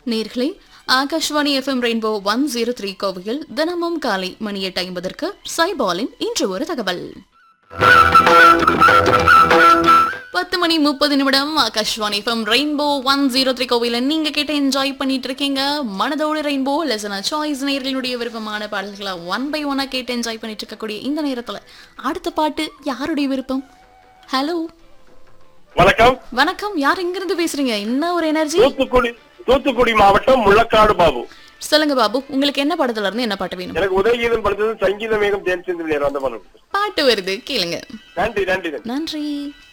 நேர்களே Akashvani FM rainbow one zero three கோவையில் தினமும் காலை மணி எட்டு ஐம்பதற்கு சைபாலின் இன்று ஒரு தகவல் பத்து மணி முப்பது நிமிடம் Akashvani FM rainbow one zero three கோவையில் நீங்க கேட்டு என்ஜாய் பண்ணிட்டு இருக்கீங்க மனதோடு ரெயின்போ லெசனா சாய்ஸ் நேர்களுடைய விருப்பமான பாடல்களை ஒன் பை ஒன்னா கேட்டு என்ஜாய் பண்ணிட்டு இருக்கக்கூடிய இந்த நேரத்துல அடுத்த பாட்டு யாருடைய விருப்பம் ஹலோ வணக்கம் வணக்கம் யார் எங்கிருந்து பேசுறீங்க என்ன ஒரு எனர்ஜி தூத்துக்குடி தூத்துக்குடி மாவட்டம் முள்ளக்காடு பாபு சொல்லுங்க பாபு உங்களுக்கு என்ன படத்துல இருந்து என்ன பாட்டு வேணும் எனக்கு உதயகீதம் படுத்தது சங்கீத மேகம் தேன் சிந்து நேரம் அந்த பாடல் பாட்டு வருது கேளுங்க நன்றி நன்றி நன்றி நன்றி